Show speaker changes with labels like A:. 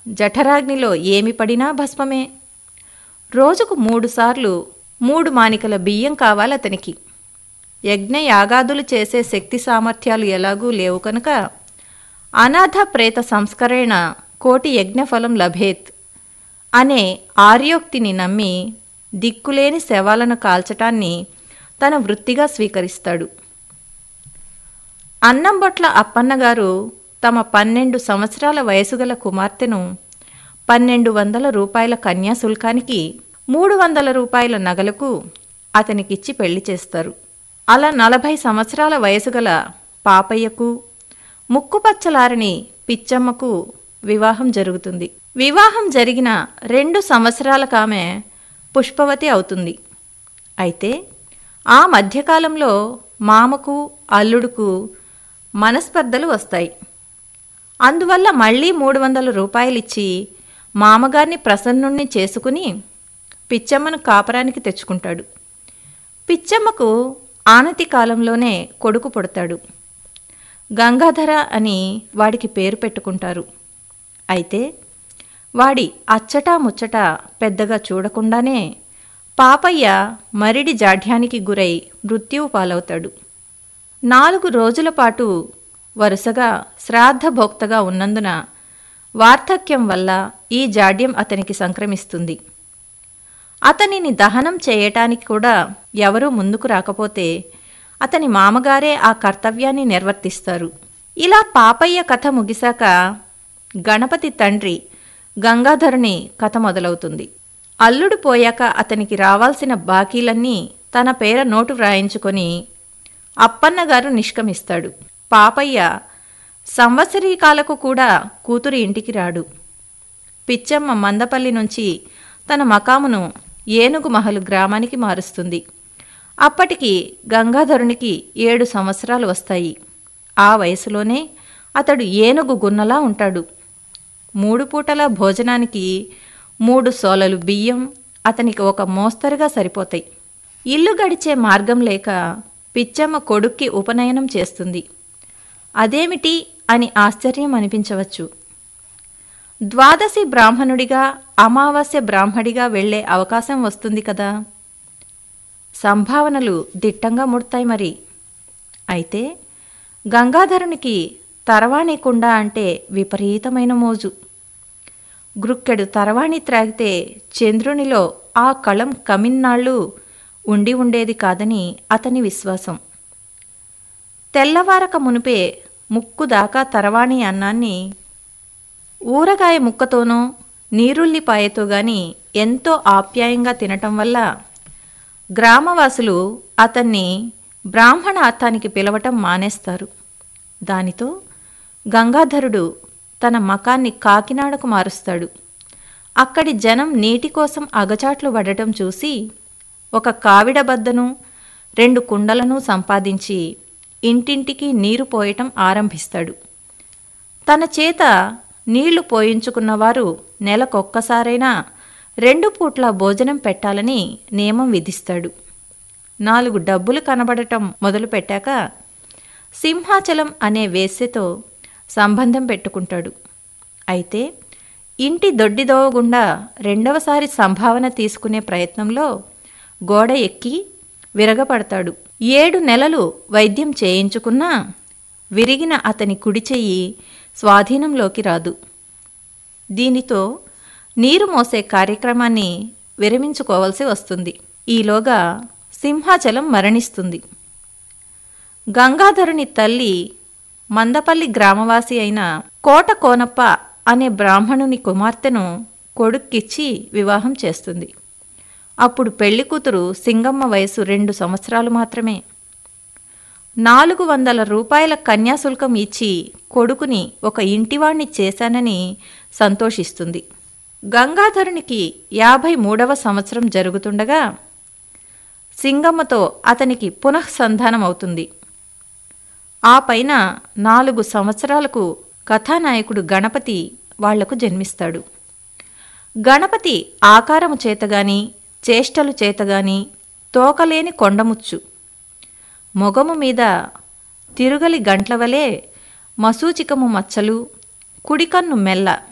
A: జఠరాగ్నిలో ఏమి పడినా భస్మమే రోజుకు మూడుసార్లు మూడు మానికల బియ్యం కావాలి అతనికి యజ్ఞ యాగాదులు చేసే శక్తి సామర్థ్యాలు ఎలాగూ లేవు కనుక అనాథ ప్రేత సంస్కరణ కోటి యజ్ఞఫలం లభేత్ అనే ఆర్యోక్తిని నమ్మి దిక్కులేని శవాలను కాల్చటాన్ని తన వృత్తిగా స్వీకరిస్తాడు అన్నంబొట్ల అప్పన్నగారు తమ పన్నెండు సంవత్సరాల వయసుగల కుమార్తెను పన్నెండు వందల రూపాయల కన్యాశుల్కానికి మూడు వందల రూపాయల నగలకు అతనికిచ్చి పెళ్లి చేస్తారు అలా నలభై సంవత్సరాల వయసుగల పాపయ్యకు ముక్కుపచ్చలారని పిచ్చమ్మకు వివాహం జరుగుతుంది వివాహం జరిగిన రెండు సంవత్సరాలకామె పుష్పవతి అవుతుంది అయితే ఆ మధ్యకాలంలో మామకు అల్లుడుకు మనస్పర్ధలు వస్తాయి అందువల్ల మళ్ళీ మూడు వందల రూపాయలిచ్చి మామగారిని ప్రసన్నుణ్ణి చేసుకుని పిచ్చమ్మను కాపరానికి తెచ్చుకుంటాడు పిచ్చమ్మకు ఆనతి కాలంలోనే కొడుకు పుడతాడు గంగాధర అని వాడికి పేరు పెట్టుకుంటారు అయితే వాడి అచ్చటా ముచ్చట పెద్దగా చూడకుండానే పాపయ్య మరిడి జాఢ్యానికి గురై మృత్యువు పాలవుతాడు నాలుగు రోజుల పాటు వరుసగా శ్రాద్ధభోక్తగా ఉన్నందున వార్ధక్యం వల్ల ఈ జాడ్యం అతనికి సంక్రమిస్తుంది అతనిని దహనం చేయటానికి కూడా ఎవరూ ముందుకు రాకపోతే అతని మామగారే ఆ కర్తవ్యాన్ని నిర్వర్తిస్తారు ఇలా పాపయ్య కథ ముగిశాక గణపతి తండ్రి గంగాధరుని కథ మొదలవుతుంది అల్లుడు పోయాక అతనికి రావాల్సిన బాకీలన్నీ తన పేర నోటు వ్రాయించుకొని అప్పన్నగారు నిష్కమిస్తాడు పాపయ్య సంవత్సరీకాలకు కూడా కూతురు ఇంటికి రాడు పిచ్చమ్మ మందపల్లి నుంచి తన మకామును ఏనుగు మహలు గ్రామానికి మారుస్తుంది అప్పటికి గంగాధరునికి ఏడు సంవత్సరాలు వస్తాయి ఆ వయసులోనే అతడు ఏనుగు గున్నలా ఉంటాడు మూడు పూటల భోజనానికి మూడు సోలలు బియ్యం అతనికి ఒక మోస్తరుగా సరిపోతాయి ఇల్లు గడిచే మార్గం లేక పిచ్చమ్మ కొడుక్కి ఉపనయనం చేస్తుంది అదేమిటి అని ఆశ్చర్యం అనిపించవచ్చు ద్వాదశి బ్రాహ్మణుడిగా అమావాస్య బ్రాహ్మడిగా వెళ్లే అవకాశం వస్తుంది కదా సంభావనలు దిట్టంగా ముడతాయి మరి అయితే గంగాధరునికి తరవాణి కుండ అంటే విపరీతమైన మోజు గ్రుక్కెడు తరవాణి త్రాగితే చంద్రునిలో ఆ కళం కమిన్నాళ్ళు ఉండి ఉండేది కాదని అతని విశ్వాసం తెల్లవారక మునిపే ముక్కు దాకా తరవాణి అన్నాన్ని ఊరగాయ ముక్కతోనో నీరుల్లిపాయతో గాని ఎంతో ఆప్యాయంగా తినటం వల్ల గ్రామవాసులు అతన్ని బ్రాహ్మణ అర్థానికి పిలవటం మానేస్తారు దానితో గంగాధరుడు తన మకాన్ని కాకినాడకు మారుస్తాడు అక్కడి జనం నీటి కోసం అగచాట్లు పడటం చూసి ఒక కావిడ బద్దను రెండు కుండలను సంపాదించి ఇంటింటికి నీరు పోయటం ఆరంభిస్తాడు తన చేత నీళ్లు పోయించుకున్నవారు నెలకొక్కసారైనా రెండు పూట్ల భోజనం పెట్టాలని నియమం విధిస్తాడు నాలుగు డబ్బులు కనబడటం మొదలుపెట్టాక సింహాచలం అనే వేశ్యతో సంబంధం పెట్టుకుంటాడు అయితే ఇంటి దొడ్డిదోవ గుండా రెండవసారి సంభావన తీసుకునే ప్రయత్నంలో గోడ ఎక్కి విరగపడతాడు ఏడు నెలలు వైద్యం చేయించుకున్నా విరిగిన అతని కుడి చెయ్యి స్వాధీనంలోకి రాదు దీనితో నీరు మోసే కార్యక్రమాన్ని విరమించుకోవాల్సి వస్తుంది ఈలోగా సింహాచలం మరణిస్తుంది గంగాధరుని తల్లి మందపల్లి గ్రామవాసి అయిన కోట కోనప్ప అనే బ్రాహ్మణుని కుమార్తెను కొడుక్కిచ్చి వివాహం చేస్తుంది అప్పుడు పెళ్లి కూతురు సింగమ్మ వయసు రెండు సంవత్సరాలు మాత్రమే నాలుగు వందల రూపాయల కన్యాశుల్కం ఇచ్చి కొడుకుని ఒక ఇంటివాణ్ణి చేశానని సంతోషిస్తుంది గంగాధరునికి యాభై మూడవ సంవత్సరం జరుగుతుండగా సింగమ్మతో అతనికి పునఃసంధానం అవుతుంది ఆ పైన నాలుగు సంవత్సరాలకు కథానాయకుడు గణపతి వాళ్లకు జన్మిస్తాడు గణపతి ఆకారము చేతగాని చేష్టలు చేతగాని తోకలేని కొండముచ్చు మొగము మీద తిరుగలి గంట్లవలే మసూచికము మచ్చలు కుడికన్ను మెల్ల